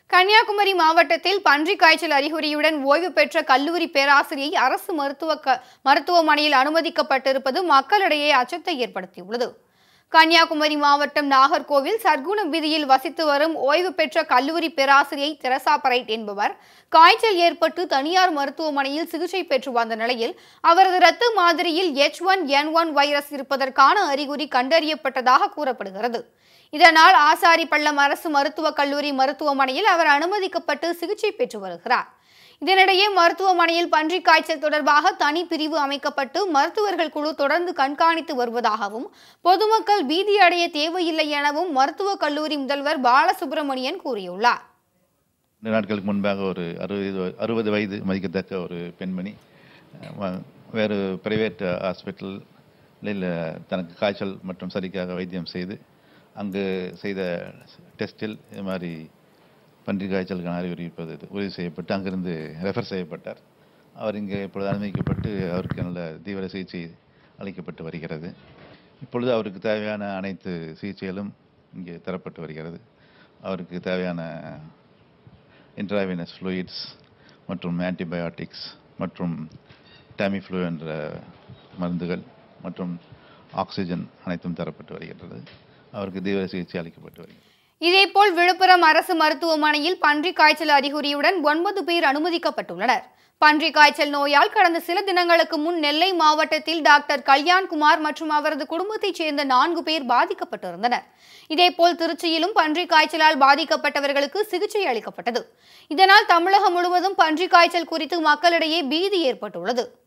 கன்னியாகுமரி மாவட்டத்தில் பன்றிக் காய்ச்சல் அறிகுறியுடன் ஓய்வு பெற்ற கல்லூரி பேராசிரியை அரசு மருத்துவ க- மருத்துவமனையில் அனுமதிக்கப்பட்டிருப்பது மக்களிடையே அச்சத்தை ஏற்படுத்தியுள்ளது கன்னியாகுமரி மாவட்டம் நாகர்கோவில் சர்க்குணம் வீதியில் வசித்து வரும் ஓய்வு பெற்ற கல்லூரி பேராசிரியை தெரசா பரைட் என்பவர் காய்ச்சல் ஏற்பட்டு தனியார் மருத்துவமனையில் சிகிச்சை பெற்று வந்த நிலையில் அவரது இரத்த மாதிரியில் H one N one virus இருப்பதற்கான அறிகுறி கண்டறியப்பட்டதாக கூறப்படுகிறது இதனால் ஆசாரிப்பள்ளம் அரசு மருத்துவக் கல்லூரி மருத்துவமனையில் அவர் அனுமதிக்கப்பட்டு சிகிச்சை பெற்று வருகிறார் இதனிடையே மருத்துவமனையில் பன்றிக் காய்ச்சல் தொடர்பாக தனி பிரிவு அமைக்கப்பட்டு மருத்துவர்கள் குழு தொடர்ந்து கண்காணித்து வருவதாகவும் பொதுமக்கள் பீதியடைய தேவையில்லை எனவும் மருத்துவக் கல்லூரி முதல்வர் பாலசுப்ரமணியன் கூறியுள்ளார் ரெண்டு நாட்களுக்கு முன்பாக ஒரு அறுபது அறுபது வயது மதிக்கத்தக்க ஒரு பெண்மணி அஹ், வ- வேறு பிரைவேட் ஹாஸ்பிட்டலில் தனக்கு காய்ச்சல் மற்றும் சரிக்காக வைத்தியம் செய்து அங்கு செய்த டெஸ்டில் இது மாதிரி பன்றிக் காய்ச்சலுக்கான அறிகுறி இருப்பது உறுதி செய்யப்பட்டு அங்கிருந்து ரெஃபர் செய்யப்பட்டார் அவர் இங்கே இப்பொழுது அனுமதிக்கப்பட்டு அவருக்கு நல்ல தீவிர சிகிச்சை அளிக்கப்பட்டு வருகிறது இப்பொழுது அவருக்கு தேவையான அனைத்து சிகிச்சைகளும் இங்கே தரப்பட்டு வருகிறது அவருக்கு தேவையான இன்ட்ராவினஸ் ஃப்ளூயிட்ஸ் மற்றும் ஆன்டிபயோட்டிக்ஸ் மற்றும் டேமிஃப்ளூ என்ற மருந்துகள் மற்றும் ஆக்சிஜன் அனைத்தும் தரப்பட்டு வருகிறது அவருக்கு தீவிர சிகிச்சை அளிக்கப்பட்டு வருகிறது இதேபோல் விழுப்புரம் அரசு மருத்துவமனையில் பன்றிக் காய்ச்சல் அறிகுறியுடன் ஒன்பது பேர் அனுமதிக்கப்பட்டுள்ளனர் பன்றிக் காய்ச்சல் நோயால் கடந்த சில தினங்களுக்கு முன் நெல்லை மாவட்டத்தில் டாக்டர் கல்யாண்குமார் மற்றும் அவரது குடும்பத்தைச் சேர்ந்த நான்கு பேர் பாதிக்கப்பட்டிருந்தனர் இதேபோல் திருச்சியிலும் பன்றிக் காய்ச்சலால் பாதிக்கப்பட்டவர்களுக்கு சிகிச்சை அளிக்கப்பட்டது இதனால் தமிழகம் முழுவதும் பன்றிக் காய்ச்சல் குறித்து மக்களிடையே பீதி ஏற்பட்டுள்ளது